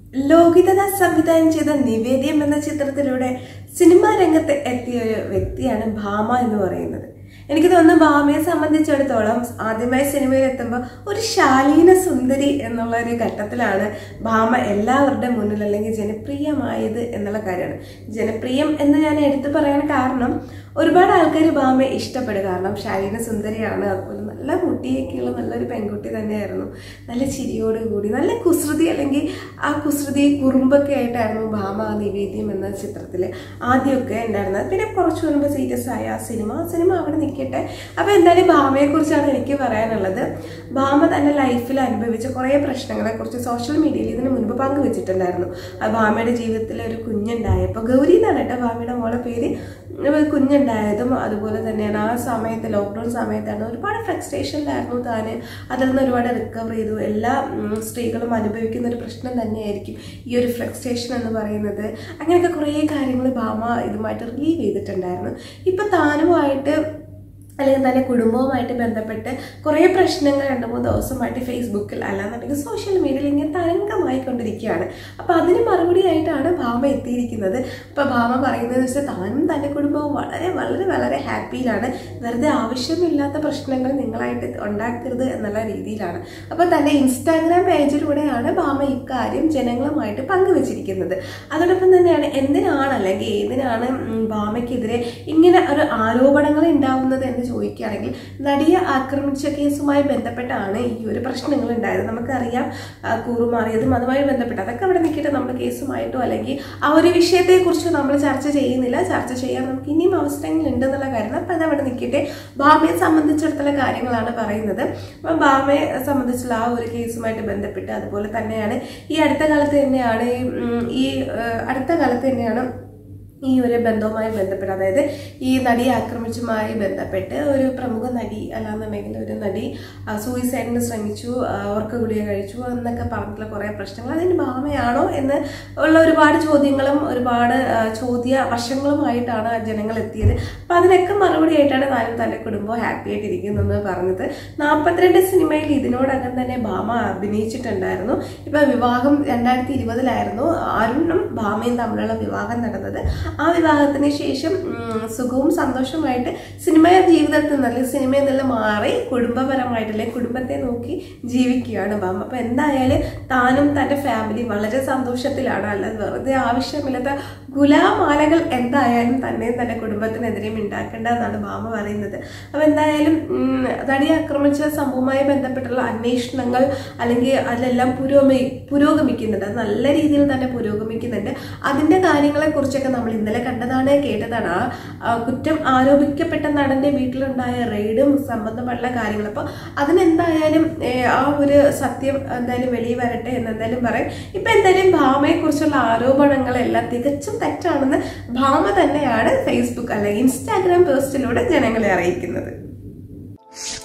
ലോകിതദ സംവിധാനം ചെയ്ത നിവേദ്യം എന്ന ചിത്രത്തിലൂടെ സിനിമാ രംഗത്ത് എത്തിയ ഒരു വ്യക്തിയാണ് ഭാമ എന്ന് പറയുന്നത് എനിക്ക് തോന്നുന്നു ഭാമയെ സംബന്ധിച്ചിടത്തോളം ആദ്യമായി സിനിമയിൽ എത്തുമ്പോൾ ഒരു ശാലീന സുന്ദരി എന്നുള്ള ഒരു ഘട്ടത്തിലാണ് ഭാമ എല്ലാവരുടെ മുന്നിൽ അല്ലെങ്കിൽ ജനപ്രിയമായത് എന്നുള്ള കാര്യമാണ് ജനപ്രിയം എന്ന് ഞാൻ എടുത്തു പറയാൻ കാരണം ഒരുപാട് ആൾക്കാർ ഭാമയെ ഇഷ്ടപ്പെടും കാരണം ശാലീന സുന്ദരിയാണ് അതുപോലെ നല്ല മുട്ടിയൊക്കെയുള്ള നല്ലൊരു പെൺകുട്ടി തന്നെയായിരുന്നു നല്ല ചിരിയോട് കൂടി നല്ല കുസൃതി അല്ലെങ്കിൽ ആ കുസൃതി കുറുമ്പൊക്കെ ആയിട്ടായിരുന്നു ഭാമ ആ നിവേദ്യം എന്ന ചിത്രത്തിൽ ആദ്യമൊക്കെ ഉണ്ടായിരുന്നത് പിന്നെ കുറച്ച് മുൻപ് സീരിയസ് ആയ ആ സിനിമ ആ സിനിമ അവിടെ നിൽക്കട്ടെ അപ്പോൾ എന്തായാലും ഭാമയെ കുറിച്ചാണ് എനിക്ക് പറയാനുള്ളത് ഭാമ തന്റെ ലൈഫിൽ അനുഭവിച്ച കുറേ പ്രശ്നങ്ങളെ കുറിച്ച് സോഷ്യൽ മീഡിയയിൽ ഇതിന് മുൻപ് പങ്കുവെച്ചിട്ടുണ്ടായിരുന്നു ആ ഭാമയുടെ ജീവിതത്തിൽ ഒരു കുഞ്ഞുണ്ടായപ്പോൾ ഗൗരി എന്നാണ് കേട്ടോ ഭാമയുടെ മോളെ പേര് ഒരു കുഞ്ഞുണ്ടായതും അതുപോലെ തന്നെയാണ് ആ സമയത്ത് ലോക്ക്ഡൗൺ സമയത്താണ് ഒരുപാട് ഫ്രസ്ട്രേഷനിലായിരുന്നു താന് അതിൽ നിന്ന് ഒരുപാട് റിക്കവർ ചെയ്തു എല്ലാ ഉം, സ്ത്രീകളും അനുഭവിക്കുന്ന ഒരു പ്രശ്നം തന്നെയായിരിക്കും ഈ ഒരു ഫ്രസ്ട്രേഷൻ എന്ന് പറയുന്നത് അങ്ങനെയൊക്കെ കുറേ കാര്യങ്ങൾ ഭാമ ഇതുമായിട്ട് റിലീവ് ചെയ്തിട്ടുണ്ടായിരുന്നു ഇപ്പൊ താനുമായിട്ട് അല്ലെങ്കിൽ തന്നെ കുടുംബവുമായിട്ട് ബന്ധപ്പെട്ട് കുറേ പ്രശ്നങ്ങൾ രണ്ട് മൂന്ന് ദിവസമായിട്ട് ഫേസ്ബുക്കിൽ അല്ലാന്നുണ്ടെങ്കിൽ സോഷ്യൽ മീഡിയയിൽ ഇങ്ങനെ തരംഗമായിക്കൊണ്ടിരിക്കുകയാണ് അപ്പോൾ അതിന് മറുപടി ആയിട്ടാണ് ഭാമ എത്തിയിരിക്കുന്നത് അപ്പോൾ ഭാമ പറയുന്നത് വെച്ചാൽ താനും തൻ്റെ കുടുംബവും വളരെ വളരെ വളരെ ഹാപ്പിയിലാണ് വെറുതെ ആവശ്യമില്ലാത്ത പ്രശ്നങ്ങൾ നിങ്ങളായിട്ട് ഉണ്ടാക്കരുത് എന്നുള്ള രീതിയിലാണ് അപ്പോൾ തൻ്റെ ഇൻസ്റ്റാഗ്രാം പേജിലൂടെയാണ് ഭാമ ഇക്കാര്യം ജനങ്ങളുമായിട്ട് പങ്കുവച്ചിരിക്കുന്നത് അതോടൊപ്പം തന്നെയാണ് എന്തിനാണ് അല്ലെങ്കിൽ ഏതിനാണ് ഉം, ഭാമയ്ക്കെതിരെ ഇങ്ങനെ ഒരു ആരോപണങ്ങൾ ഉണ്ടാവുന്നത് എന്ന് ചോദിക്കുകയാണെങ്കിൽ നടിയെ ആക്രമിച്ച കേസുമായി ബന്ധപ്പെട്ടാണ് ഈ ഒരു പ്രശ്നങ്ങൾ ഉണ്ടായത് നമുക്കറിയാം ആ, കൂറുമാറിയതും അതുമായി ബന്ധപ്പെട്ട് അതൊക്കെ അവിടെ നിൽക്കട്ടെ നമ്മുടെ കേസുമായിട്ടോ അല്ലെങ്കിൽ ആ ഒരു വിഷയത്തെക്കുറിച്ചോ നമ്മൾ ചർച്ച ചെയ്യുന്നില്ല ചർച്ച ചെയ്യാൻ നമുക്ക് ഇനിയും അവസരങ്ങൾ ഉണ്ടെന്നുള്ള കാര്യം അപ്പം അതവിടെ നിൽക്കട്ടെ ഭാമയെ സംബന്ധിച്ചിടത്തോളം കാര്യങ്ങളാണ് പറയുന്നത് അപ്പം ഭാമയെ സംബന്ധിച്ചുള്ള ആ ഒരു കേസുമായിട്ട് ബന്ധപ്പെട്ട് അതുപോലെ തന്നെയാണ് ഈ അടുത്ത കാലത്ത് തന്നെയാണ് ഈ, ഉം, ഈ ഏഹ്, അടുത്ത കാലത്ത് തന്നെയാണ് ഈ ഒരു ബന്ധവുമായി ബന്ധപ്പെട്ട് അതായത് ഈ നടിയെ ആക്രമിച്ചുമായി ബന്ധപ്പെട്ട് ഒരു പ്രമുഖ നടി അല്ലാന്നുണ്ടെങ്കിൽ ഒരു നടി ആ, സൂയിസൈഡിന് ശ്രമിച്ചു ആ, ഉറക്ക ഗുളിക കഴിച്ചു എന്നൊക്കെ പറഞ്ഞിട്ടുള്ള കുറേ പ്രശ്നങ്ങൾ അതിന് ഭാമയാണോ എന്ന് ഉള്ള ഒരുപാട് ചോദ്യങ്ങളും ഒരുപാട് ആ, ചോദ്യ വശങ്ങളുമായിട്ടാണ് ജനങ്ങൾ എത്തിയത് അപ്പം അതിനൊക്കെ മറുപടി ആയിട്ടാണ് താനും തൻ്റെ കുടുംബം ഹാപ്പി ആയിട്ടിരിക്കുന്നതെന്ന് പറഞ്ഞത് നാൽപ്പത്തിരണ്ട് സിനിമയിൽ ഇതിനോടകം തന്നെ ഭാമ അഭിനയിച്ചിട്ടുണ്ടായിരുന്നു ഇപ്പം വിവാഹം രണ്ടായിരത്തി ഇരുപതിലായിരുന്നു അരുണും ഭാമയും തമ്മിലുള്ള വിവാഹം നടന്നത് ആ വിവാഹത്തിന് ശേഷം ഉം, സുഖവും സന്തോഷമായിട്ട് സിനിമ ജീവിതത്തിൽ നിന്ന് അല്ലെങ്കിൽ സിനിമയിൽ നിന്ന് മാറി കുടുംബപരമായിട്ട് അല്ലെങ്കിൽ കുടുംബത്തെ നോക്കി ജീവിക്കുകയാണ് ഭാമ അപ്പൊ എന്തായാലും താനും തന്റെ ഫാമിലി വളരെ സന്തോഷത്തിലാണ് അല്ലാതെ വെറുതെ ആവശ്യമില്ലാത്ത ഗുലാമാലകൾ എന്തായാലും തന്നെയും തന്റെ കുടുംബത്തിനെതിരെയും ഉണ്ടാക്കേണ്ട എന്നാണ് ഭാമ പറയുന്നത് അപ്പൊ എന്തായാലും ഉം, നടിയെ ആക്രമിച്ച സംഭവവുമായി ബന്ധപ്പെട്ടുള്ള അന്വേഷണങ്ങൾ അല്ലെങ്കിൽ അതിലെല്ലാം പുരോഗമി പുരോഗമിക്കുന്നുണ്ട് അത് നല്ല രീതിയിൽ തന്നെ പുരോഗമിക്കുന്നുണ്ട് അതിന്റെ കാര്യങ്ങളെ കുറിച്ചൊക്കെ നമ്മൾ ഇന്നലെ കണ്ടതാണ് കേട്ടതാണ് ആ ആ, കുറ്റം ആരോപിക്കപ്പെട്ട നടന്റെ വീട്ടിലുണ്ടായ റെയ്ഡും സംബന്ധമായിട്ടുള്ള കാര്യങ്ങൾ അപ്പോൾ അതിനെന്തായാലും ഏ, ആ ഒരു സത്യം എന്തായാലും വെളിയിൽ വരട്ടെ എന്ന് എന്തായാലും പറയും ഇപ്പൊ എന്തായാലും ഭാമയെ കുറിച്ചുള്ള ആരോപണങ്ങളെല്ലാം തികച്ചും തെറ്റാണെന്ന് ഭാമ തന്നെയാണ് ഫേസ്ബുക്ക് അല്ലെങ്കിൽ ഇൻസ്റ്റാഗ്രാം പോസ്റ്റിലൂടെ ജനങ്ങളെ അറിയിക്കുന്നത്